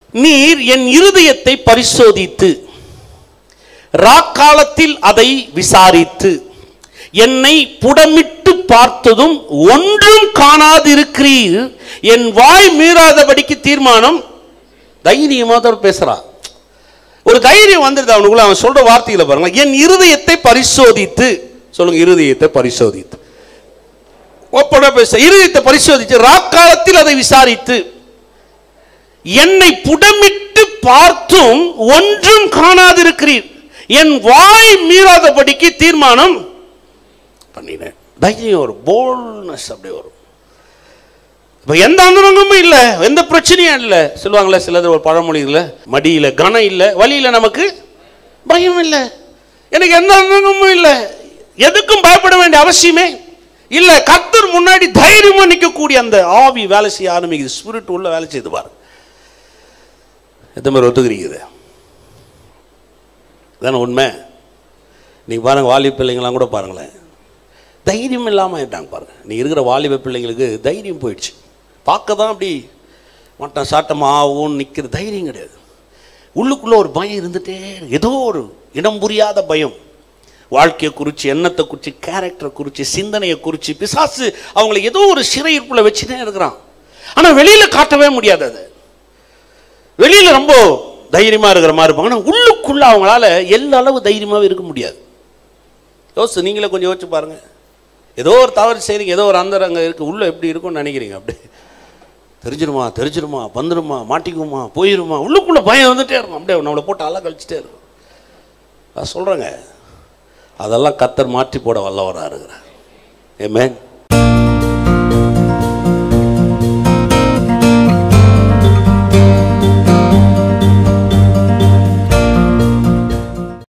நீர் என் இருதயத்தை பரிசோதித்து ராக்காலத்தில் அதை விசாரித்து என்னை புடமிட்டு பார்த்ததும் ஒன்றும் காணாதிருக்கிறீர் என் வாய் மீறாதபடிக்கு தீர்மானம் தைரியமா தான் பேசுறா ஒரு தைரியம் வந்துருது அவனுக்குள்ள அவன் சொல்ற வார்த்தையில பாருங்க என் இருதயத்தை பரிசோதித்து சொல்லுங்க இருதயத்தை பரிசோதித்து ஒப்பட பேச இருதயத்தை பரிசோதித்து ராக்காலத்தில் அதை விசாரித்து என்னை புடமிட்டு பார்த்தும் ஒன்றும் காணாதிருக்கிறீர் என் வாய் மீறாதபடிக்கு தீர்மானம் பண்ணினேன் தைரியம் ஒரு போல்னஸ் அப்படி வரும் இப்போ எந்த அந்தரங்கமும் இல்லை எந்த பிரச்சனையும் இல்லை சொல்லுவாங்களே சிலது ஒரு பழமொழி இல்லை மடியில் கனம் இல்லை வழியில் நமக்கு பயம் இல்லை எனக்கு எந்த அந்தரங்கமும் இல்லை எதுக்கும் பயப்பட வேண்டிய அவசியமே இல்லை கத்தர் முன்னாடி தைரியமா நிற்கக்கூடிய அந்த ஆவி வேலை செய்ய ஆரம்பிக்குது ஸ்பிரிட் உள்ள வேலை செய்து பாருங்க எத்தனை பேர் ஒத்துக்கிறீங்க இதை? இதானே உண்மை நீங்கள் பாருங்கள் வாலிப பிள்ளைங்களாம் கூட பாருங்களேன் தைரியம் இல்லாமல் ஆயிட்டாங்க பாருங்க நீ இருக்கிற வாலிப பிள்ளைங்களுக்கு தைரியம் போயிடுச்சு பார்க்க தான் அப்படி மட்டம் சாட்டம் ஆகும் நிற்கிற தைரியம் கிடையாது உள்ளுக்குள்ளே ஒரு பயம் இருந்துகிட்டே இருக்கு. ஏதோ ஒரு இடம் புரியாத பயம் வாழ்க்கையை குறித்து எண்ணத்தை குறித்து கேரக்டரை குறித்து சிந்தனையை குறித்து பிசாசு அவங்களை ஏதோ ஒரு சிறையிருப்புல வச்சுட்டே இருக்கிறான் ஆனால் வெளியில் காட்டவே முடியாது அது வெளியில் ரொம்ப தைரியமாக இருக்கிற மாதிரி இருப்பாங்க ஆனால் உள்ளுக்குள்ளே அவங்களால எல்லா அளவு தைரியமாகவே இருக்க முடியாது யோசிச்சு நீங்களே கொஞ்சம் யோசிச்சு பாருங்க ஏதோ ஒரு தவறு செய்றீங்க ஏதோ ஒரு அந்தரங்க இருக்கு உள்ள எப்படி இருக்கும்னு நினைக்கிறீங்க அப்படி தெரிஞ்சிருமா தெரிஞ்சிருமா வந்துருமா மாட்டிக்குமா போயிருமா உள்ளுக்குள்ள பயம் வந்துட்டே இருக்கும் அப்படியே நம்மளை போட்டு அலை கழிச்சிட்டே இருக்கும் நான் சொல்கிறேங்க அதெல்லாம் கத்தர் மாற்றி போட வல்லவராக இருக்கிறார் ஏமே